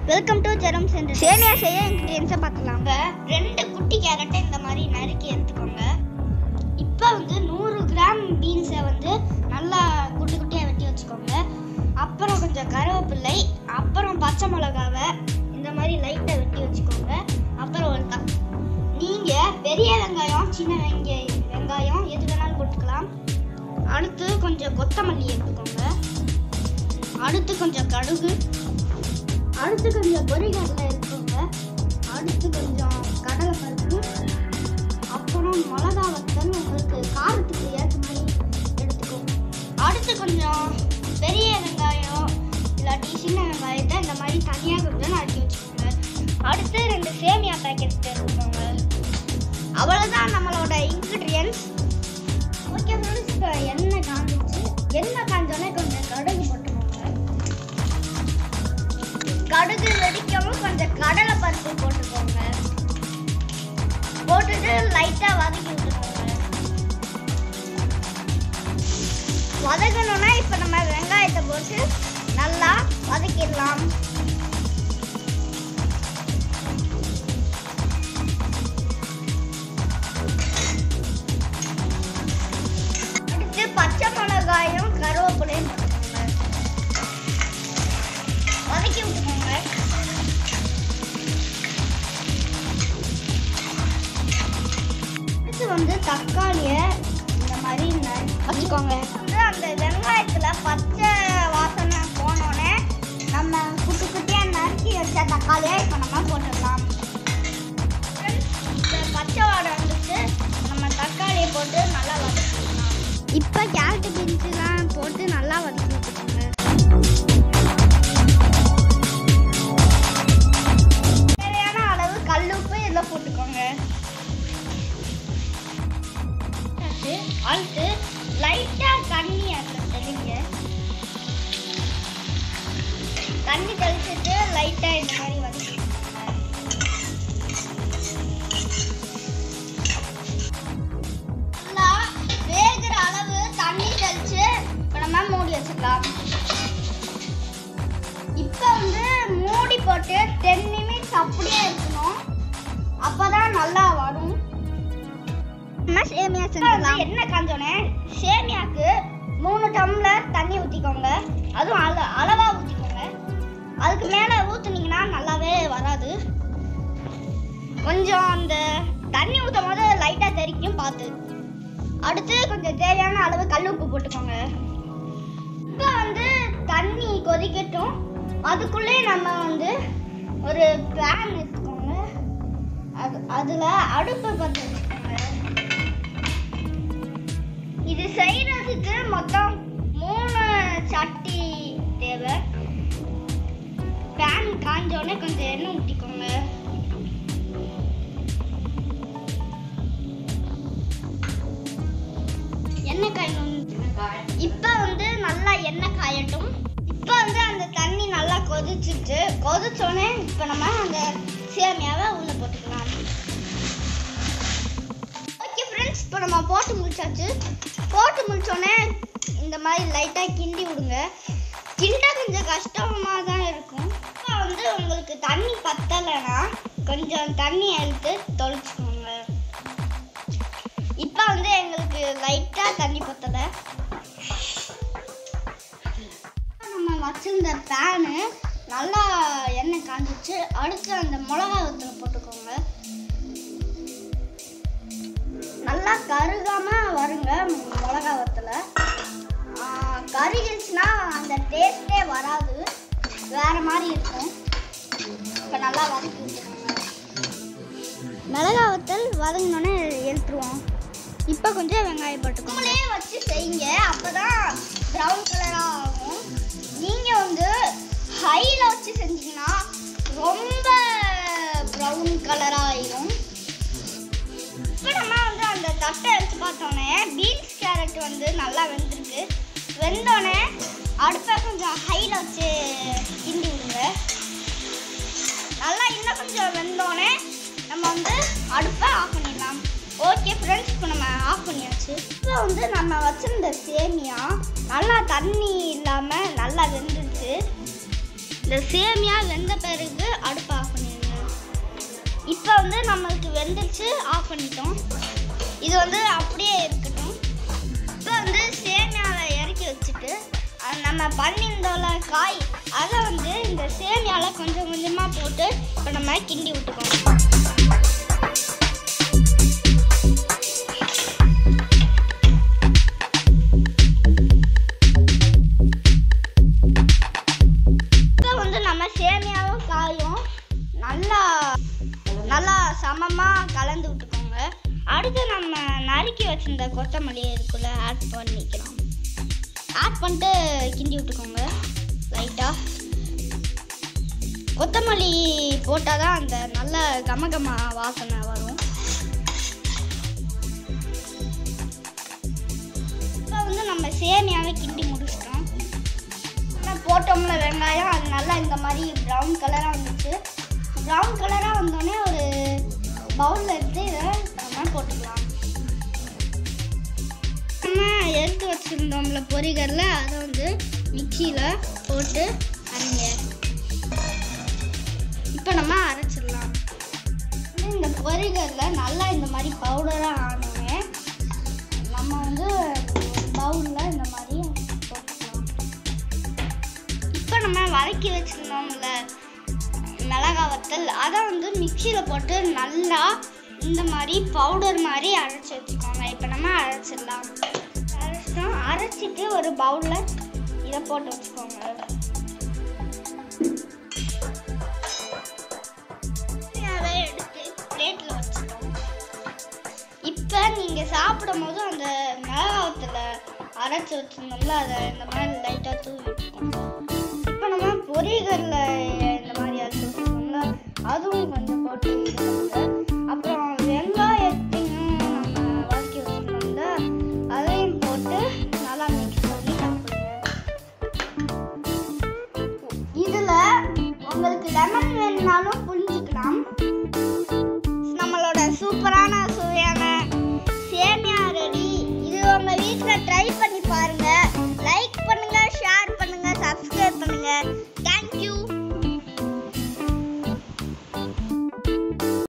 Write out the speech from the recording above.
welcome to ஜெரம் centre சேமியா செய்ய இன்க்ரீடியன்ஸை பார்க்கலாங்க ரெண்டு குட்டி கேரட்டை இந்த மாதிரி நறுக்கி எடுத்துக்கோங்க இப்போ வந்து நூறு கிராம் பீன்ஸை வந்து நல்லா குட்டி குட்டியாக வெட்டி வச்சுக்கோங்க அப்புறம் கொஞ்சம் கருவேப்பிள்ளை அப்புறம் பச்சை மிளகாவை இந்த மாதிரி லைட்டாக வெட்டி வச்சுக்கோங்க அப்புறம் ஒரு தக் நீங்கள் பெரிய வெங்காயம் சின்ன வெங்காயம் வெங்காயம் எது வேணாலும் போட்டுக்கலாம் அடுத்து கொஞ்சம் கொத்தமல்லி எடுத்துக்கோங்க அடுத்து கொஞ்சம் கடுகு அடுத்து கொஞ்சம் பொரிகடலை எடுத்துக்கோங்க அடுத்து கொஞ்சம் கடலை பருப்பு அப்புறம் மிளகா வத்தல் உங்களுக்கு காரத்துக்கு ஏற்ற மாதிரி எடுத்துக்கோங்க அடுத்து கொஞ்சம் பெரிய வெங்காயம் இல்லாட்டி சின்ன வெங்காயத்தை இந்த மாதிரி தனியாக கொஞ்சம் நறுக்கி வச்சுக்கோங்க அடுத்து ரெண்டு சேமியா பேக்கெட் எடுத்துக்கோங்க அவ்வளோதான் நம்மளோட இன்க்ரீடியன்ஸ் ஓகே ஃப்ரெண்ட்ஸ் இப்போ எண்ணெய் காஞ்சிச்சு எண்ணெய் காஞ்சோடனே கொஞ்சம் கடுகு போட்டுக்கோங்க கடுகு வெடிக்கவும் கொஞ்சம் கடலை பருப்பு போட்டுக்கோங்க போட்டுட்டு லைட்டாக வதக்கி விட்டுக்கோங்க வதக்கணும்னா இப்போ நம்ம வெங்காயத்தை போட்டு நல்லா வதக்கிடலாம் அடுத்து பச்சை மிளகாயும் கருவேப்பிலையும் போட்டுக்கோங்க வதக்கி விட்டுக்கோங்க அடுத்து வந்து தக்காளியை இந்த மாதிரி நறு- வச்சுக்கோங்க வந்து அந்த வெங்காயத்துல பச்சை வாசனை போனோடனே நம்ம குட்டி குட்டியா நறுக்கி வச்ச தக்காளியை இப்போ நம்ம போட்டுடலாம் இந்த பச்சை வாடை வந்துச்சு நம்ம தக்காளியை போட்டு நல்லா வதக்கிடலாம் இப்போ கேரட் பீன்ஸ்லாம் போட்டு நல்லா வதக்கி விட்டுக்கோங்க தேவையான அளவு கல்லுப்பு இதில் போட்டுக்கோங்க அடுத்து அடுத்து லைட்டாக தண்ணி அதில் தெளிங்க தண்ணி தெளிச்சிட்டு லைட்டாக இந்த மாதிரி வதக்கிக்கோங்க நல்லா வேகிற அளவு தண்ணி தெளிச்சு இப்போ நம்ம மூடி வச்சுக்கலாம் இப்போ வந்து மூடி போட்டு டென் நிமிட்ஸ் அப்படியே இருக்கணும் அப்பதான் நல்லா வரும் சேமியா செஞ்சிடலாம் என்ன காஞ்சோனே சேமியாக்கு மூணு டம்ளர் தண்ணி ஊற்றிக்கோங்க அதுவும் அள அளவாக ஊற்றிக்கோங்க அதுக்கு மேலே ஊற்றுனீங்கன்னா நல்லாவே வராது கொஞ்சம் அந்த தண்ணி ஊற்றும் போது லைட்டாக தெரிக்கும் பார்த்து அடுத்து கொஞ்சம் தேவையான அளவு கல் உப்பு போட்டுக்கோங்க இப்போ வந்து தண்ணி கொதிக்கட்டும் அதுக்குள்ளே நம்ம வந்து ஒரு பேன் எடுத்துக்கோங்க அது அதில் அடுப்பை பற்ற வச்சுக்கோங்க இது செய்யறதுக்கு மொத்தம் மூணு சட்டி தேவை பேன் காஞ்சோடனே கொஞ்சம் எண்ணெய் ஊற்றிக்கோங்க எண்ணெய் காயணும் இப்போ வந்து நல்லா எண்ணெய் காயட்டும் இப்போ வந்து அந்த தண்ணி நல்லா கொதிச்சிட்டு கொதிச்சோடனே இப்போ நம்ம அந்த சேமியாவை உள்ள போட்டுக்கலாம் ஓகே ஃப்ரெண்ட்ஸ் இப்போ நம்ம போட்டு முடிச்சாச்சு போட்டு முடிச்சோடனே இந்த மாதிரி லைட்டாக கிண்டி விடுங்க கிண்ட கொஞ்சம் கஷ்டமாக தான் இருக்கும் இப்போ வந்து உங்களுக்கு தண்ணி பத்தலைன்னா கொஞ்சம் தண்ணி எடுத்து தொளிச்சுக்கோங்க இப்போ வந்து எங்களுக்கு லைட்டாக தண்ணி பத்தலை நம்ம வச்சிருந்த பேனு நல்லா எண்ணெய் காஞ்சிச்சு அடுத்து அந்த மிளகா வத்தல் போட்டுக்கோங்க நல்லா கருகாம வருங்க மிளகா வத்தல கருகிருச்சுன்னா அந்த டேஸ்டே வராது வேற மாதிரி இருக்கும் இப்போ நல்லா வதக்கி விட்டுக்கோங்க மிளகா வத்தல் வதங்கினோடனே எடுத்துருவோம் இப்போ கொஞ்சம் வெங்காயம் போட்டுக்கோங்க நம்மளே வச்சு செய்யுங்க அப்பதான் ப்ரௌன் கலராக ஆகும் நீங்கள் வந்து ஹையில் வச்சு செஞ்சீங்கன்னா ரொம்ப ப்ரௌன் கலராக ஆயிரும் இப்போ நம்ம வந்து அந்த தட்டை எடுத்து பார்த்தோன்னே பீன்ஸ் கேரட் வந்து நல்லா வெந்திருக்கு வெந்தோடனே அடுப்பை கொஞ்சம் ஹையில் வச்சு கிண்டி விடுங்க நல்லா இன்னும் கொஞ்சம் வெந்தோடனே நம்ம வந்து அடுப்பை ஆஃப் பண்ணிடலாம் ஓகே ஃப்ரெண்ட்ஸ் இப்போ நம்ம ஆஃப் பண்ணியாச்சு இப்போ வந்து நம்ம வச்சிருந்த சேமியா நல்லா தண்ணி இல்லாமல் நல்லா வெந்துருச்சு இந்த சேமியா வெந்த பிறகு நம்மளுக்கு வெந்துருச்சு ஆஃப் பண்ணிட்டோம் இது வந்து அப்படியே இருக்கட்டும் இப்போ வந்து சேமியாவை இறக்கி வச்சுட்டு அது நம்ம பண்ணியிருந்தோம்ல காய் அதை வந்து இந்த சேமியாவில் கொஞ்சம் கொஞ்சமாக போட்டு இப்போ நம்ம கிண்டி விட்டுக்கோங்க இப்போ வந்து நம்ம சேமியாவும் காயும் நல்லா நல்லா சமமாக கலந்து விட்டுக்கோங்க அடுத்து நம்ம நறுக்கி வச்சிருந்த கொத்தமல்லி இருக்குல்ல ஆட் பண்ணிக்கலாம் ஆட் பண்ணிட்டு கிண்டி விட்டுக்கோங்க லைட்டாக கொத்தமல்லி போட்டால் தான் அந்த நல்ல கம கம வாசனை வரும் இப்போ வந்து நம்ம சேமியாவை கிண்டி முடிச்சிட்டோம் நான் போட்டோம்ல வெங்காயம் அது நல்லா இந்த மாதிரி ப்ரௌன் கலராக வந்துச்சு ப்ரௌன் கலராக வந்தோடனே ஒரு பவுலில் எடுத்து இதை நம்ம போட்டுக்கலாம் நம்ம எடுத்து வச்சுருந்தோம்ல பொரிகரில் அதை வந்து மிக்சியில் போட்டு அரைங்க இப்போ நம்ம அரைச்சிடலாம் வந்து இந்த பொரிகரில் நல்லா இந்த மாதிரி பவுடராக ஆனோடனே நம்ம வந்து பவுலில் இந்த மாதிரி போட்டுக்கலாம் இப்போ நம்ம வதக்கி வச்சிருந்தோம்ல மிளகா வத்தல் அதை வந்து மிக்சியில் போட்டு நல்லா இந்த மாதிரி பவுடர் மாதிரி அரைச்சி வச்சுக்கோங்க இப்போ நம்ம அரைச்சிடலாம் அரைச்சிட்டோம் அரைச்சிட்டு ஒரு பவுலில் இதை போட்டு வச்சுக்கோங்க அதை எடுத்து பிளேட்டில் வச்சுட்டோம் இப்போ நீங்கள் சாப்பிடும் போது அந்த மிளகாவத்தில் அரைச்சி வச்சிருந்தோம்ல அதை இந்த மாதிரி லைட்டாக தூவி விட்டுக்கோங்க இப்போ நம்ம பொரியகரில்